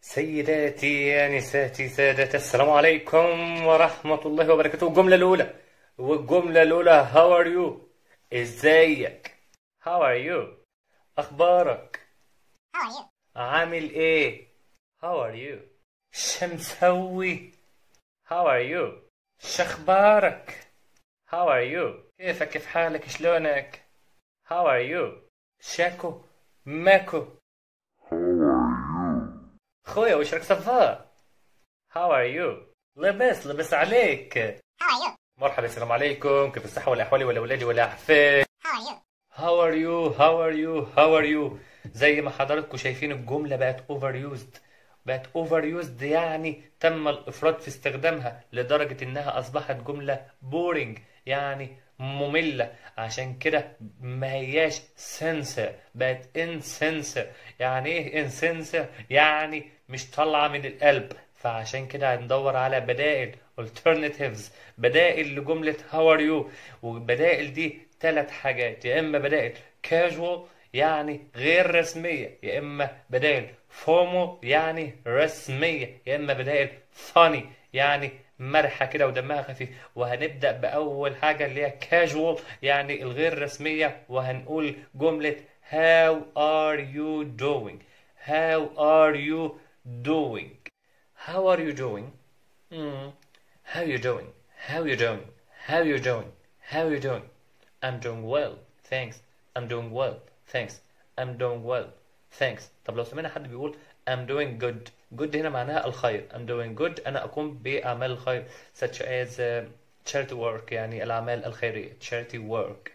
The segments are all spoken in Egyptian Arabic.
سيداتي نساتي سادتي السلام عليكم ورحمة الله وبركاته الجملة الأولى والجملة الأولى How are you ازيك How are you أخبارك How are you? عامل إيه How are you شمسوي How are you شخبارك How are you كيفك كيف حالك شلونك How are you شاكو ماكو خويا وش راك صفا How are you لبس لبس عليك How are you? مرحبا السلام عليكم كيف الصحة والأحوال والأولاد والأحفاد How are you? How are you How are you How are you زي ما حضراتكم شايفين الجملة بقت overused بقت overused يعني تم الإفراط في استخدامها لدرجة إنها أصبحت جملة boring يعني مملة عشان كده ما هياش sincere بقت insincere يعني إيه insincere يعني مش طالعة من القلب فعشان كده هندور على بدائل alternatives بدائل لجملة how are you والبدائل دي ثلاث حاجات يا إما بدائل casual يعني غير رسمية يا إما بدائل formal يعني رسمية يا إما بدائل funny يعني مرحة كده ودمها خفيف وهنبدأ بأول حاجة اللي هي casual يعني الغير رسمية وهنقول جملة how are you doing how are you doing how are you doing Hmm. how you doing how you doing how you doing how you doing I'm doing well thanks I'm doing well thanks I'm doing well thanks طب لو سمعنا حد بيقول I'm doing good good هنا معناها الخير I'm doing good أنا أقوم بأعمال الخير such as uh, charity work يعني الأعمال الخيرية charity work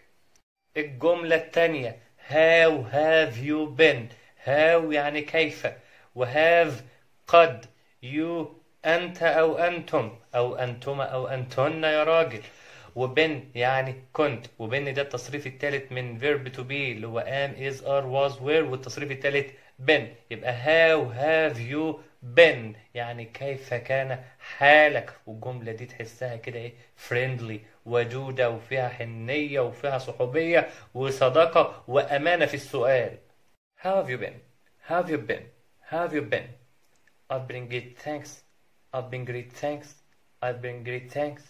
الجملة الثانية how have you been how يعني كيف وهاف قد you أنت أو أنتم أو أنتما أو أنتن يا راجل وبن يعني كنت وبن ده التصريف الثالث من verb to be اللي هو am is are was were والتصريف الثالث been يبقى how have you been يعني كيف كان حالك والجملة دي تحسها كده ايه friendly ودودة وفيها حنية وفيها صحوبية وصداقة وأمانة في السؤال How have you been? How have you been? How have you been? I've been great thanks I've been great thanks I've been great thanks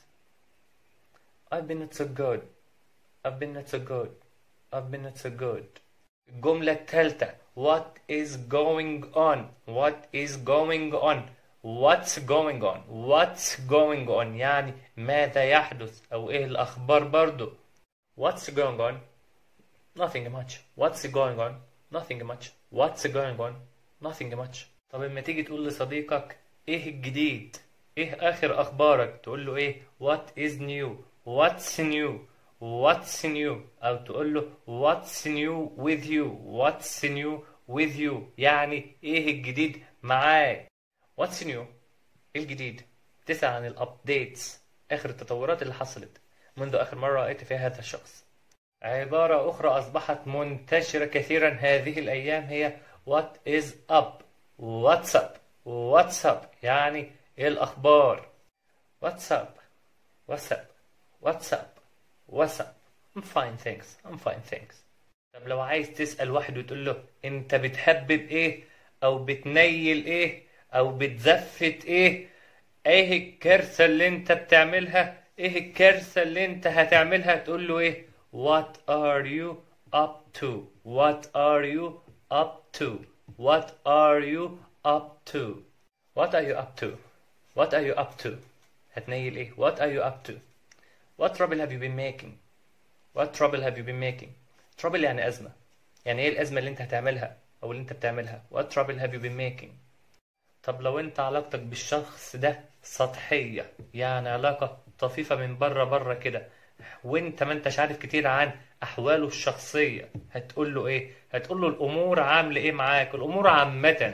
I've been not so good I've been not so good I've been not so good الجملة الثالثة What is going on What is going on What's going on What's going on يعني ماذا يحدث أو إيه الأخبار برضو What's going on Nothing much What's going on Nothing much What's going on Nothing much طب لما تيجي تقول لصديقك ايه الجديد ايه اخر اخبارك تقول له ايه what is new what's new what's new او تقول له what's new with you what's new with you يعني ايه الجديد معاك what's new ايه الجديد تسأل عن الابديتس اخر التطورات اللي حصلت منذ اخر مرة رأيت فيها هذا الشخص عبارة أخرى أصبحت منتشرة كثيرا هذه الأيام هي What is up What's up What's up يعني إيه الأخبار What's up What's up What's up What's up I'm fine thanks I'm fine thanks طب لو عايز تسأل واحد وتقول له أنت بتحبب إيه أو بتنيل إيه أو بتزفت إيه إيه الكارثة اللي أنت بتعملها إيه الكارثة اللي أنت هتعملها تقول له إيه What are you up to What are you up to What are you up to What are you up to What are you up to هتنيل ايه What are you up to What trouble have you been making What trouble have you been making trouble يعني أزمة يعني ايه الأزمة اللي انت هتعملها أو اللي انت بتعملها What trouble have you been making طب لو انت علاقتك بالشخص ده سطحية يعني علاقة طفيفة من بره بره كده وانت ما انتش عارف كتير عن احواله الشخصية هتقول له ايه هتقول له الامور عاملة ايه معاك الامور عامة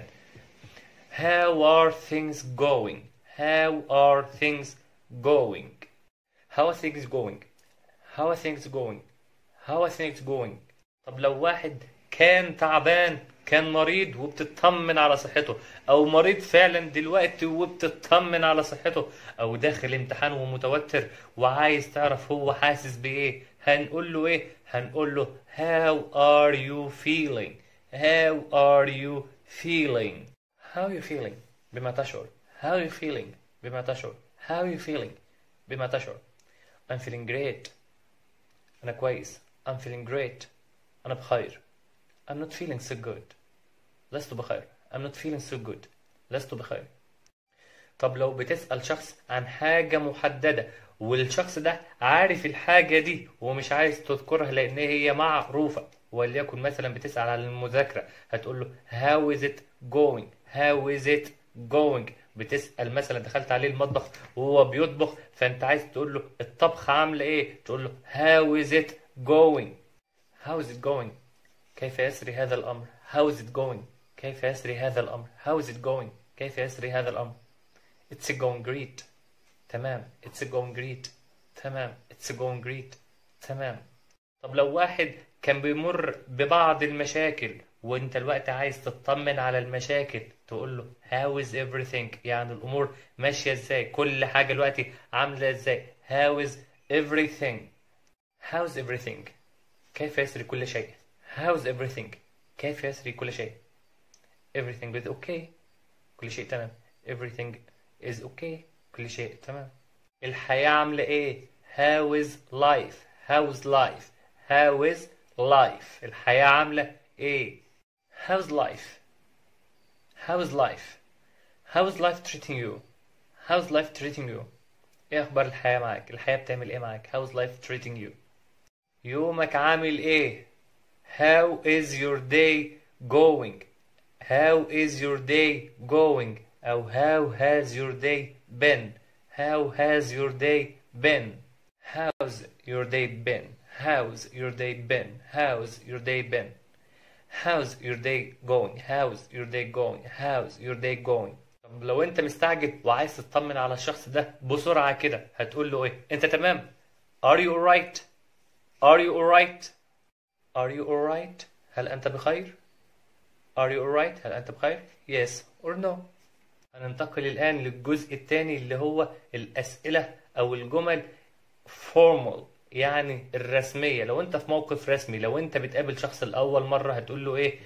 how are things going how are things going how are things going how are things going how are things going طب لو واحد كان تعبان كان مريض وبتطمن على صحته او مريض فعلا دلوقتي وبتطمن على صحته او داخل امتحان ومتوتر وعايز تعرف هو حاسس بايه هنقول له ايه هنقول له how are you feeling how are you feeling how you feeling بما تشعر how you feeling بما تشعر how you feeling بما تشعر I'm feeling great أنا كويس I'm feeling great أنا بخير I'm not feeling so good لست بخير I'm not feeling so good لست بخير طب لو بتسأل شخص عن حاجة محددة والشخص ده عارف الحاجة دي ومش عايز تذكرها لأن هي معروفة وليكن مثلا بتسأل عن المذاكرة هتقول له how is it going how is it going بتسأل مثلا دخلت عليه المطبخ وهو بيطبخ فأنت عايز تقول له الطبخ عاملة إيه تقول له how is it going how is it going كيف يسري هذا الأمر how is it going كيف يسري هذا الأمر how is it going كيف يسري هذا الأمر it's going great تمام it's going great تمام it's going great تمام طب لو واحد كان بيمر ببعض المشاكل وانت الوقت عايز تطمن على المشاكل تقول له how is everything يعني الامور ماشيه ازاي كل حاجه دلوقتي عامله ازاي how is everything how is everything كيف يسري كل شيء how is everything كيف يسري كل شيء everything is okay كل شيء تمام everything is okay كل شيء تمام الحياة عاملة ايه how is life how is life how is life الحياة عاملة ايه how is life how is life how is life treating you how is life treating you ايه اخبار الحياة معاك الحياة بتعمل ايه معاك how is life treating you يومك عامل ايه how is your day going how is your day going أو how has your day been how has your day been how's your day been how's your day been how's your day been how's your day going how's your day going how's your day going طب لو انت مستعجل وعايز تطمن على الشخص ده بسرعة كده هتقول له ايه انت تمام are you alright are you alright are you alright هل انت بخير are you alright هل انت بخير yes or no هننتقل الآن للجزء الثاني اللي هو الأسئلة أو الجمل formal يعني الرسمية لو أنت في موقف رسمي لو أنت بتقابل شخص الأول مرة هتقول له إيه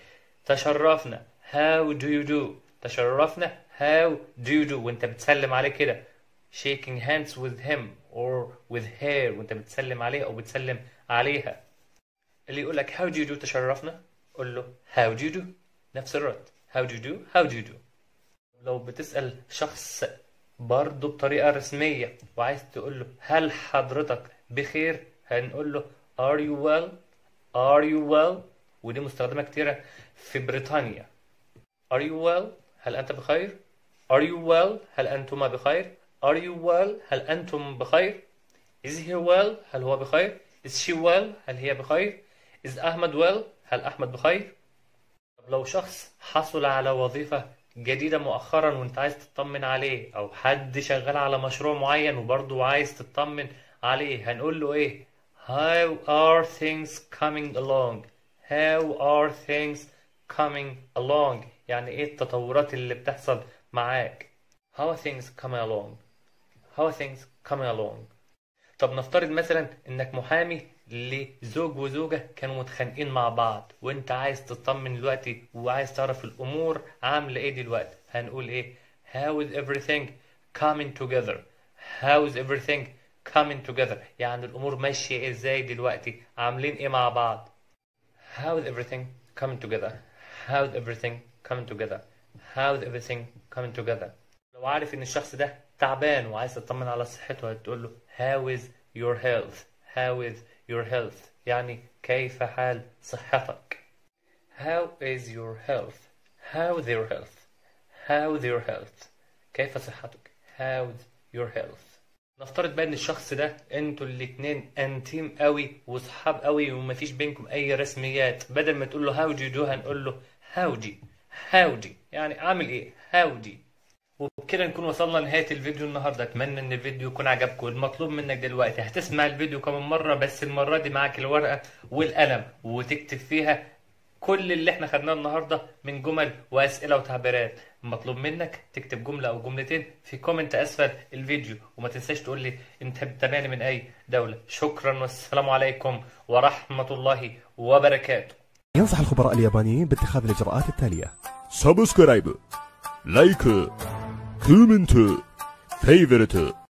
تشرفنا how do you do تشرفنا how do you do وأنت بتسلم عليه كده shaking hands with him or with her وأنت بتسلم عليه أو بتسلم عليها اللي يقول لك how do you do تشرفنا قول له how do you do نفس الرد how do you do how do you do لو بتسأل شخص برضه بطريقة رسمية وعايز تقول له هل حضرتك بخير هنقول له are you well are you well ودي مستخدمة كتيرة في بريطانيا are you well هل أنت بخير are you well هل أنتما بخير are you well هل أنتم بخير is he well هل هو بخير is she well هل هي بخير is أحمد well هل أحمد بخير طب لو شخص حصل على وظيفة جديدة مؤخرا وانت عايز تطمن عليه او حد شغال على مشروع معين وبرضه عايز تطمن عليه هنقول له ايه how are things coming along how are things coming along يعني ايه التطورات اللي بتحصل معاك how are things coming along how are things coming along طب نفترض مثلا انك محامي لزوج وزوجة كانوا متخانقين مع بعض وانت عايز تطمن دلوقتي وعايز تعرف الامور عاملة ايه دلوقتي هنقول ايه how is everything coming together how is everything coming together يعني الامور ماشية ازاي دلوقتي عاملين ايه مع بعض how is everything coming together how is everything coming together how is everything coming together لو عارف ان الشخص ده تعبان وعايز تطمن على صحته هتقول له how is your health how is your health يعني كيف حال صحتك how is your health how is your health how is your health كيف صحتك how is your health نفترض بقى ان الشخص ده انتوا الاتنين انتيم قوي وصحاب قوي ومفيش بينكم اي رسميات بدل ما تقول له how do you do هنقول له howdy howdy يعني عامل ايه howdy وبكده نكون وصلنا لنهاية الفيديو النهاردة أتمنى إن الفيديو يكون عجبكم المطلوب منك دلوقتي هتسمع الفيديو كمان مرة بس المرة دي معاك الورقة والقلم وتكتب فيها كل اللي احنا خدناه النهاردة من جمل وأسئلة وتعبيرات المطلوب منك تكتب جملة أو جملتين في كومنت أسفل الفيديو وما تنساش تقول لي أنت بتابعني من أي دولة شكرا والسلام عليكم ورحمة الله وبركاته ينصح الخبراء اليابانيين باتخاذ الإجراءات التالية سبسكرايب ライク、コメント、フェイブレット。